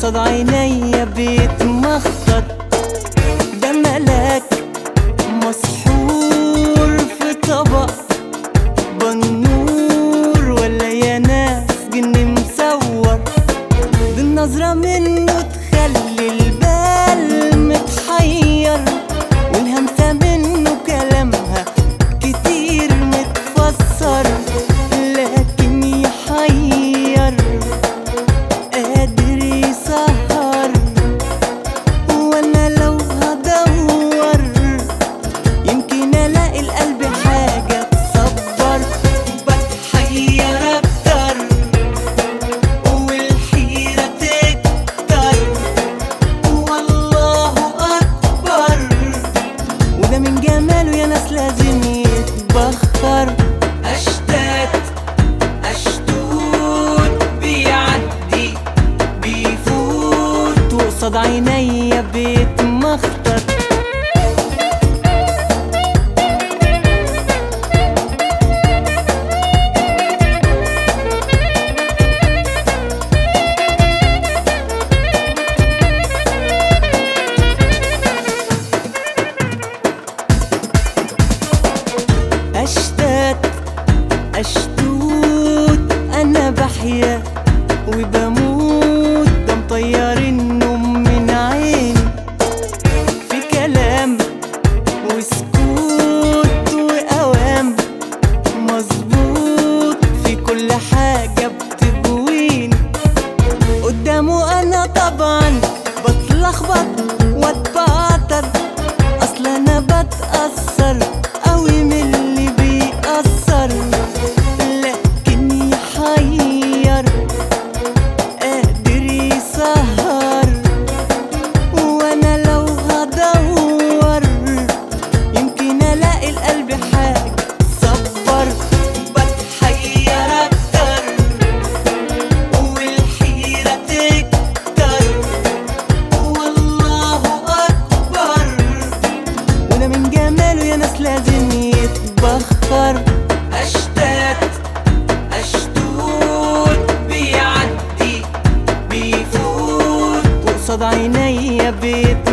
وقصاد عينيا بيتمخطر ده ملاك مسحور في طبق بنور ولا يا ناس جني مسور دي النظرة منه تخلي البال متحير والهمسة منه كلامها كتير متفسر لكن يحير قادر يسهر وانا لو هدور يمكن الاقي القلب حاجة تصبر بتحير اكتر والحيرة تكتر والله اكبر وده من جماله يا ناس لازم يتبخر اشتات اشتوت بيعدي بيفوت وقصاد عينيا بيتمخطر أشتات أشتوت أنا بحيا وبموت ده مطير النوم من عيني في كلام وسكوت وأوام مظبوط في كل حاجة بتبويني قدامه أنا طبعا بتلخبط واتبعتر أصل أنا بتأثر أوي من اللي بيأثر لكن يحير قادر يسهر وأنا لو هدور يمكن ألاقي القلب حاجة تصبر بتحير أكتر والحيرة تكتر والله أكبر وده من جماله يا ناس لازم يتبخر أشتات أشتوت بيعدي بيفوت وقصاد عينيا بيتمخطر